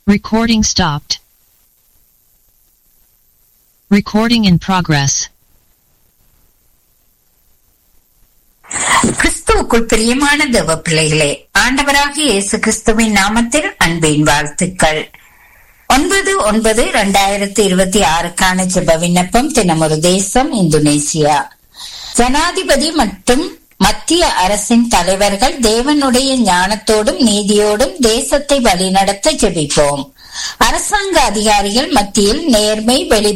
Recording stopped. Recording in progress. கிறிஸ்துவுக்குள் பிரியமான தேவ பிள்ளைகளே ஆண்டவராகிய இயேசு கிறிஸ்துவின் நாமத்தில் அன்பின் வாழ்த்துக்கள் ஒன்பது ஒன்பது இரண்டாயிரத்தி இருபத்தி ஆறுக்கான ஜெப விண்ணப்பம் தினமொரு தேசம் இந்தோனேசியா ஜனாதிபதி மற்றும் மத்திய அரசின் தலைவர்கள் தேவனுடைய ஞானத்தோடும் நீதியோடும் தேசத்தை வழிநடத்த ஜெபிப்போம் அரசாங்க அதிகாரிகள் மத்தியில் நேர்மை வெளி